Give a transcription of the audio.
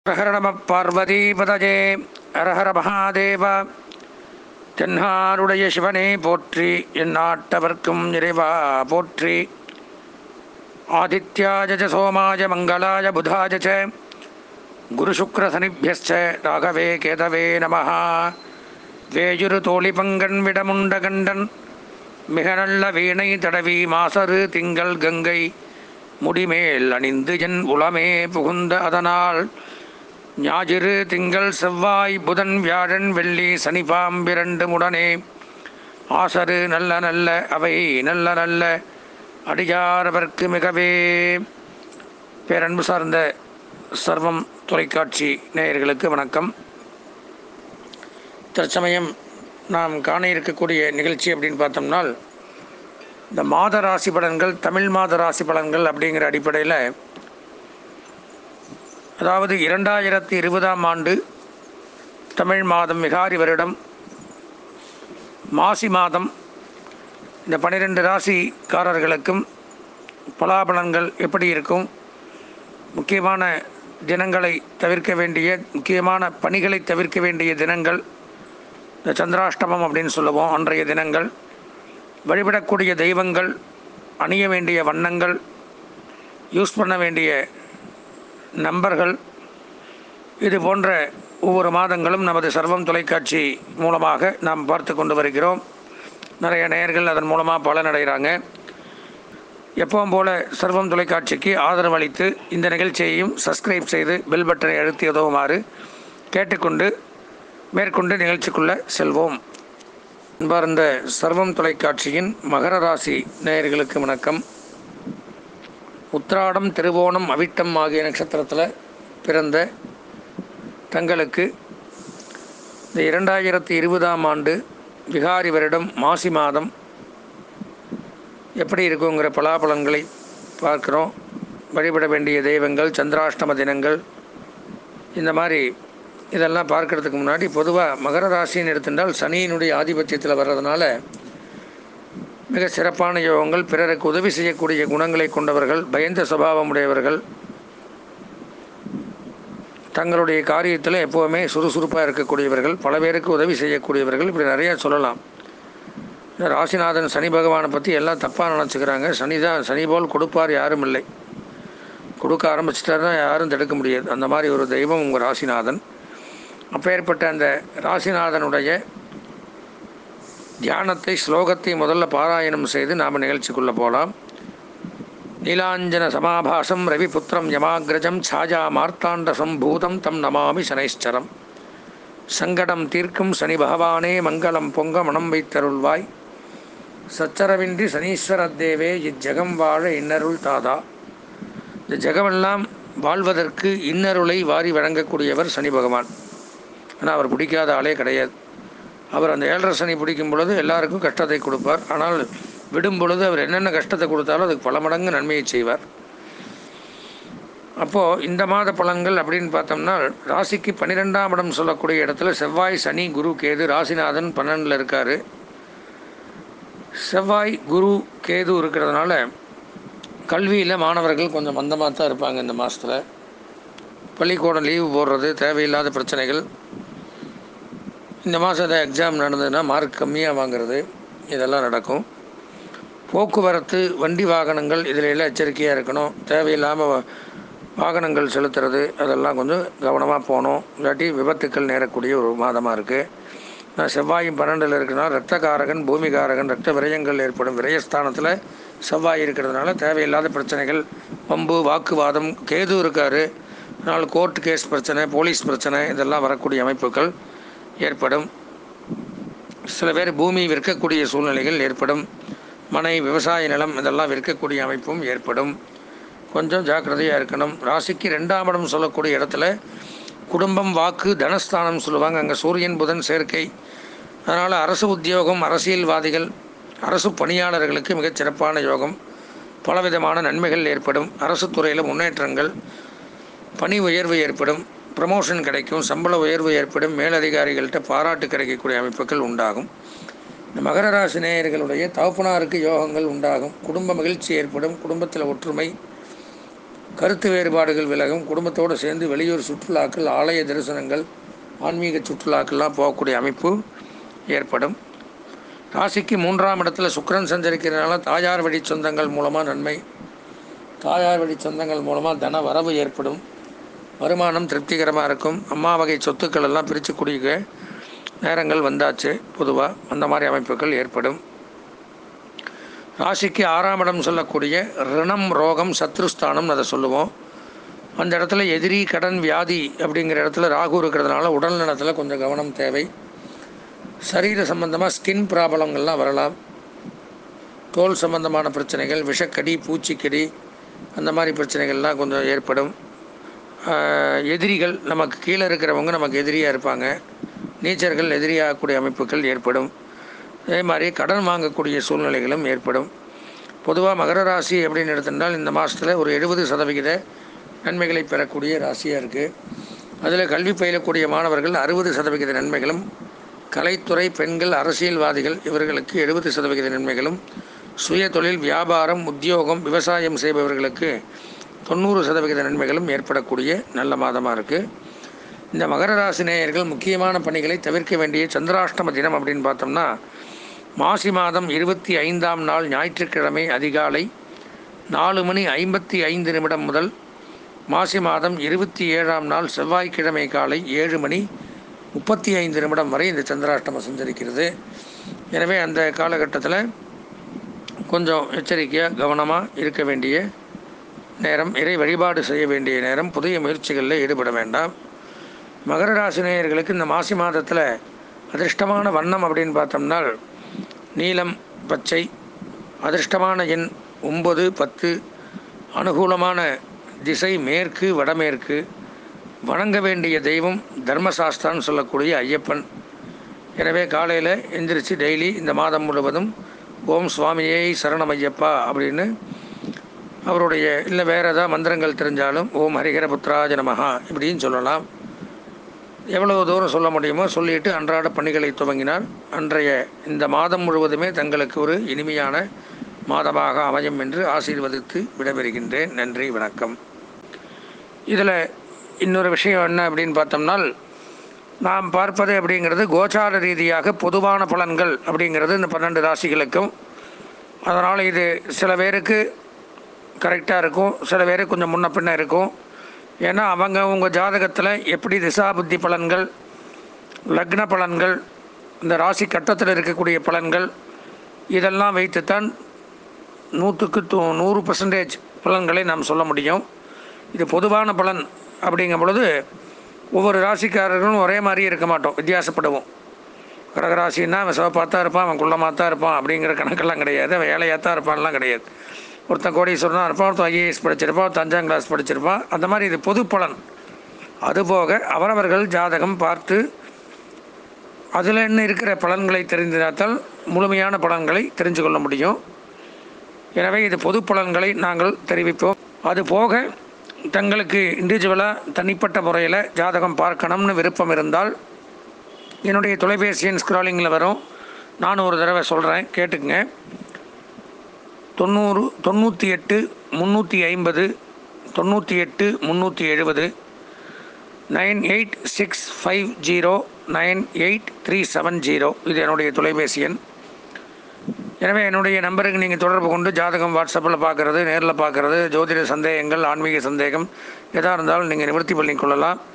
ஹர நம பார்வதிபதஜே ஹரஹர மகாதேவ தென்னாருடைய சிவனே போற்றி எந்நாட்டவர்க்கும் இறைவா போற்றி ஆதித்யாய ச சோமாய மங்களாய புதாய ச குருசுக்ரசனிபியஸ்ச ராகவே கேதவே நம வேயுரு தோழிபங்கன் விடமுண்டகண்டன் மிக நல்ல வீணை தடவி மாசரு திங்கள் கங்கை முடிமேல் அணிந்து என் உளமே புகுந்த அதனால் ஞாயிறு திங்கள் செவ்வாய் புதன் வியாழன் வெள்ளி சனி பாம்பிரண்டு முடனே ஆசரு நல்ல நல்ல அவை நல்ல நல்ல அடியாரவர்க்கு மிகவே பேரன்பு சார்ந்த சர்வம் தொலைக்காட்சி நேயர்களுக்கு வணக்கம் தற்சமயம் நாம் காண இருக்கக்கூடிய நிகழ்ச்சி அப்படின்னு பார்த்தோம்னால் இந்த மாத ராசி பலன்கள் தமிழ் மாத ராசி பலன்கள் அப்படிங்கிற அடிப்படையில் அதாவது இரண்டாயிரத்தி இருபதாம் ஆண்டு தமிழ் மாதம் விகாரி வருடம் மாசி மாதம் இந்த பன்னிரெண்டு ராசிக்காரர்களுக்கும் பலாபலன்கள் எப்படி இருக்கும் முக்கியமான தினங்களை தவிர்க்க வேண்டிய முக்கியமான பணிகளை தவிர்க்க வேண்டிய தினங்கள் இந்த சந்திராஷ்டமம் அப்படின்னு சொல்லுவோம் அன்றைய தினங்கள் வழிபடக்கூடிய தெய்வங்கள் அணிய வேண்டிய வண்ணங்கள் யூஸ் பண்ண வேண்டிய நம்பர்கள் இது போன்ற ஒவ்வொரு மாதங்களும் நமது சர்வம் தொலைக்காட்சி மூலமாக நாம் பார்த்து கொண்டு வருகிறோம் நிறைய நேயர்கள் அதன் மூலமாக பலனடைகிறாங்க எப்பவும் போல சர்வம் தொலைக்காட்சிக்கு ஆதரவு அளித்து இந்த நிகழ்ச்சியையும் சப்ஸ்கிரைப் செய்து பெல் பட்டனை அழுத்தி உதவுமாறு கேட்டுக்கொண்டு மேற்கொண்டு நிகழ்ச்சிக்குள்ளே செல்வோம் அன்பார்ந்த சர்வம் தொலைக்காட்சியின் மகர ராசி நேயர்களுக்கு வணக்கம் உத்ராடம் திருவோணம் அவிட்டம் ஆகிய நட்சத்திரத்தில் பிறந்த தங்களுக்கு இந்த இரண்டாயிரத்தி இருபதாம் ஆண்டு விகாரி வருடம் மாசி மாதம் எப்படி இருக்குங்கிற பலாபலன்களை பார்க்குறோம் வழிபட வேண்டிய தெய்வங்கள் சந்திராஷ்டம தினங்கள் இந்த மாதிரி இதெல்லாம் பார்க்கறதுக்கு முன்னாடி பொதுவாக மகர ராசின்னு எடுத்துட்டால் சனியினுடைய ஆதிபத்தியத்தில் வர்றதுனால மிக சிறப்பான யோகங்கள் பிறருக்கு உதவி செய்யக்கூடிய குணங்களை கொண்டவர்கள் பயந்த சுபாவம் உடையவர்கள் தங்களுடைய காரியத்தில் எப்போவுமே சுறுசுறுப்பாக இருக்கக்கூடியவர்கள் பல பேருக்கு உதவி செய்யக்கூடியவர்கள் இப்படி நிறையா சொல்லலாம் இந்த ராசிநாதன் சனி பகவானை பற்றி எல்லாம் தப்பாக நினச்சிக்கிறாங்க சனி தான் சனி போல் கொடுப்பார் யாரும் இல்லை கொடுக்க ஆரம்பிச்சிட்டாருன்னா யாரும் தடுக்க முடியாது அந்த மாதிரி ஒரு தெய்வம் உங்கள் ராசிநாதன் அப்பேற்பட்ட அந்த ராசிநாதனுடைய தியானத்தை ஸ்லோகத்தை முதல்ல பாராயணம் செய்து நாம் நிகழ்ச்சிக்குள்ளே போகலாம் நீலாஞ்சன சமாபாசம் ரவிபுத்திரம் யமாகிரஜம் சாஜா மார்த்தாண்ட சம்பூதம் தம் நமாமி சனைஸ்சரம் சங்கடம் தீர்க்கும் சனி பகவானே மங்களம் பொங்க மனம் வைத்தருள்வாய் சச்சரவின்றி சனீஸ்வர தேவே இஜ்ஜகம் வாழ இன்னருள் தாதா இந்த ஜெகமெல்லாம் வாழ்வதற்கு இன்னருளை வாரி வழங்கக்கூடியவர் சனி பகவான் ஆனால் அவர் பிடிக்காத ஆளே கிடையாது அவர் அந்த ஏழரை சனி பிடிக்கும் பொழுது எல்லாருக்கும் கஷ்டத்தை கொடுப்பார் ஆனால் விடும் பொழுது அவர் என்னென்ன கஷ்டத்தை கொடுத்தாலும் அதுக்கு பல மடங்கு நன்மையை செய்வார் அப்போது இந்த மாத பலன்கள் அப்படின்னு பார்த்தோம்னா ராசிக்கு பன்னிரெண்டாம் இடம் சொல்லக்கூடிய இடத்துல செவ்வாய் சனி குரு கேது ராசிநாதன் பன்னெண்டில் இருக்கார் செவ்வாய் குரு கேது இருக்கிறதுனால கல்வியில் மாணவர்கள் கொஞ்சம் மந்தமாக தான் இருப்பாங்க இந்த மாதத்தில் பள்ளிக்கூடம் லீவு போடுறது தேவையில்லாத பிரச்சனைகள் இந்த மாதம் எக்ஸாம் நடந்ததுன்னா மார்க் கம்மியாக வாங்குறது இதெல்லாம் நடக்கும் போக்குவரத்து வண்டி வாகனங்கள் இதில் எல்லாம் எச்சரிக்கையாக இருக்கணும் தேவையில்லாமல் வாகனங்கள் செலுத்துறது அதெல்லாம் கொஞ்சம் கவனமாக போகணும் இல்லாட்டி விபத்துக்கள் நேரக்கூடிய ஒரு மாதமாக இருக்குது நான் செவ்வாயும் பன்னெண்டில் இருக்குன்னா ரத்தகாரகன் பூமிகாரகன் ரத்த விரயங்கள் ஏற்படும் விரயஸ்தானத்தில் செவ்வாய் இருக்கிறதுனால தேவையில்லாத பிரச்சனைகள் பம்பு வாக்குவாதம் கேது இருக்கார் அதனால் கோர்ட் கேஸ் பிரச்சனை போலீஸ் பிரச்சனை இதெல்லாம் வரக்கூடிய அமைப்புகள் ஏற்படும் சில பேர் பூமி விற்கக்கூடிய சூழ்நிலைகள் ஏற்படும் மனை விவசாய நிலம் இதெல்லாம் விற்கக்கூடிய அமைப்பும் ஏற்படும் கொஞ்சம் ஜாக்கிரதையாக இருக்கணும் ராசிக்கு ரெண்டாம் இடம் சொல்லக்கூடிய இடத்துல குடும்பம் வாக்கு தனஸ்தானம் சொல்லுவாங்க அங்கே சூரியன் புதன் சேர்க்கை அதனால் அரசு உத்தியோகம் அரசியல்வாதிகள் அரசு பணியாளர்களுக்கு மிகச் சிறப்பான யோகம் பலவிதமான நன்மைகள் ஏற்படும் அரசு துறையில் முன்னேற்றங்கள் பணி உயர்வு ஏற்படும் ப்ரமோஷன் கிடைக்கும் சம்பள உயர்வு ஏற்படும் மேலதிகாரிகள்கிட்ட பாராட்டு கிடைக்கக்கூடிய அமைப்புகள் உண்டாகும் இந்த மகர ராசி நேயர்களுடைய தகப்பனாருக்கு யோகங்கள் உண்டாகும் குடும்ப மகிழ்ச்சி ஏற்படும் குடும்பத்தில் ஒற்றுமை கருத்து வேறுபாடுகள் விலகும் குடும்பத்தோடு சேர்ந்து வெளியூர் சுற்றுலாக்கள் ஆலய தரிசனங்கள் ஆன்மீக சுற்றுலாக்கள்லாம் போகக்கூடிய அமைப்பு ஏற்படும் ராசிக்கு மூன்றாம் இடத்துல சுக்கிரன் சஞ்சரிக்கிறதுனால தாயார் வழி சொந்தங்கள் மூலமாக நன்மை தாயார் வழி சொந்தங்கள் மூலமாக தன வரவு ஏற்படும் வருமானம் திருப்திகரமாக இருக்கும் அம்மா வகை சொத்துக்கள் எல்லாம் பிரித்து குடிக்க நேரங்கள் வந்தாச்சு பொதுவாக அந்த மாதிரி அமைப்புகள் ஏற்படும் ராசிக்கு ஆறாம் இடம் சொல்லக்கூடிய ரிணம் ரோகம் சத்ருஸ்தானம்னு அதை சொல்லுவோம் அந்த இடத்துல எதிரி கடன் வியாதி அப்படிங்கிற இடத்துல ராகு இருக்கிறதுனால உடல் நலத்தில் கொஞ்சம் கவனம் தேவை சரீர சம்பந்தமாக ஸ்கின் ப்ராப்ளங்கள்லாம் வரலாம் தோல் சம்பந்தமான பிரச்சனைகள் விஷக்கடி பூச்சிக்கடி அந்த மாதிரி பிரச்சனைகள்லாம் கொஞ்சம் ஏற்படும் ஆஹ் எதிரிகள் நமக்கு கீழே இருக்கிறவங்க நமக்கு எதிரியாக இருப்பாங்க நீச்சர்கள் எதிரியாகக்கூடிய அமைப்புகள் ஏற்படும் அதே மாதிரி கடன் வாங்கக்கூடிய சூழ்நிலைகளும் ஏற்படும் பொதுவாக மகர ராசி அப்படின்னு எடுத்திருந்தால் இந்த மாதத்தில் ஒரு எழுபது சதவிகித நன்மைகளை பெறக்கூடிய ராசியாக இருக்குது அதில் கல்வி பயிலக்கூடிய மாணவர்கள் அறுபது சதவிகித நன்மைகளும் கலைத்துறை பெண்கள் அரசியல்வாதிகள் இவர்களுக்கு எழுபது சதவிகித நன்மைகளும் சுய தொழில் வியாபாரம் உத்தியோகம் விவசாயம் செய்பவர்களுக்கு தொண்ணூறு சதவிகித நன்மைகளும் ஏற்படக்கூடிய நல்ல மாதமாக இருக்குது இந்த மகர ராசி நேயர்கள் முக்கியமான பணிகளை தவிர்க்க வேண்டிய சந்திராஷ்டம தினம் அப்படின்னு பார்த்தோம்னா மாசி மாதம் இருபத்தி ஐந்தாம் நாள் ஞாயிற்றுக்கிழமை அதிகாலை நாலு மணி ஐம்பத்தி ஐந்து நிமிடம் முதல் மாசி மாதம் இருபத்தி ஏழாம் நாள் செவ்வாய்க்கிழமை காலை ஏழு மணி முப்பத்தி ஐந்து நிமிடம் வரை இந்த சந்திராஷ்டமம் சஞ்சரிக்கிறது எனவே அந்த காலகட்டத்தில் கொஞ்சம் எச்சரிக்கையாக கவனமாக இருக்க வேண்டிய நேரம் இறை வழிபாடு செய்ய வேண்டிய நேரம் புதிய முயற்சிகளில் ஈடுபட வேண்டாம் மகர ராசி நேயர்களுக்கு இந்த மாசி மாதத்தில் அதிர்ஷ்டமான வண்ணம் அப்படின்னு பார்த்தோம்னா நீலம் பச்சை அதிர்ஷ்டமான எண் ஒம்பது பத்து அனுகூலமான திசை மேற்கு வடமேற்கு வணங்க வேண்டிய தெய்வம் தர்மசாஸ்தான்னு சொல்லக்கூடிய ஐயப்பன் எனவே காலையில் எந்திரிச்சு டெய்லி இந்த மாதம் முழுவதும் ஓம் சுவாமியே சரணம் ஐயப்பா அப்படின்னு அவருடைய இல்லை வேறு ஏதாவது மந்திரங்கள் தெரிஞ்சாலும் ஓம் ஹரிஹர புத்ராஜ நமஹா இப்படின்னு சொல்லலாம் எவ்வளவு தூரம் சொல்ல முடியுமோ சொல்லிட்டு அன்றாட பணிகளை துவங்கினால் அன்றைய இந்த மாதம் முழுவதுமே தங்களுக்கு ஒரு இனிமையான மாதமாக அமையும் என்று ஆசீர்வதித்து விடைபெறுகின்றேன் நன்றி வணக்கம் இதில் இன்னொரு விஷயம் என்ன அப்படின்னு பார்த்தோம்னால் நாம் பார்ப்பது அப்படிங்கிறது கோச்சார ரீதியாக பொதுவான பலன்கள் அப்படிங்கிறது இந்த பன்னெண்டு ராசிகளுக்கும் அதனால் இது சில பேருக்கு கரெக்டாக இருக்கும் சில பேருக்கு கொஞ்சம் முன்ன பின்ன இருக்கும் ஏன்னா அவங்க உங்கள் ஜாதகத்தில் எப்படி திசா புத்தி பலன்கள் லக்ன பலன்கள் இந்த ராசி கட்டத்தில் இருக்கக்கூடிய பலன்கள் இதெல்லாம் வைத்துத்தான் நூற்றுக்கு து நூறு பர்சன்டேஜ் பலன்களை நாம் சொல்ல முடியும் இது பொதுவான பலன் அப்படிங்கும் பொழுது ஒவ்வொரு ராசிக்காரர்களும் ஒரே மாதிரி இருக்க மாட்டோம் வித்தியாசப்படுவோம் கடகராசின்னா அவன் சிவப்பாக தான் இருப்பான் அவன் குள்ளமாக தான் இருப்பான் அப்படிங்கிற கணக்கெல்லாம் கிடையாது அவன் வேலையாக தான் இருப்பான்லாம் கிடையாது ஒருத்தன் கோடீஸ்வரனாக இருப்பான் ஒருத்தன் ஐஏஎஸ் படிச்சிருப்பான் ஒருத்தன் அஞ்சாம் கிளாஸ் படிச்சிருப்பான் அந்த மாதிரி இது பொது பலன் அதுபோக அவரவர்கள் ஜாதகம் பார்த்து அதில் என்ன இருக்கிற பலன்களை தெரிந்தால் முழுமையான பலன்களை தெரிஞ்சு கொள்ள முடியும் எனவே இது பொது பலன்களை நாங்கள் தெரிவிப்போம் அது போக தங்களுக்கு இண்டிவிஜுவலாக தனிப்பட்ட முறையில் ஜாதகம் பார்க்கணும்னு விருப்பம் இருந்தால் என்னுடைய தொலைபேசி எண் ஸ்க்ராலிங்கில் வரும் நான் ஒரு தடவை சொல்கிறேன் கேட்டுக்குங்க தொண்ணூறு தொண்ணூற்றி எட்டு முந்நூற்றி ஐம்பது தொண்ணூற்றி எட்டு முந்நூற்றி எழுபது nine eight six five zero nine eight three seven zero இது என்னுடைய தொலைபேசி எண் எனவே என்னுடைய நம்பருக்கு நீங்கள் தொடர்பு கொண்டு ஜாதகம் வாட்ஸ்அப்பில் பார்க்குறது நேரில் பார்க்குறது ஜோதிட சந்தேகங்கள் ஆன்மீக சந்தேகம் எதாக இருந்தாலும் நீங்கள் நிவர்த்தி பண்ணிக்கொள்ளலாம்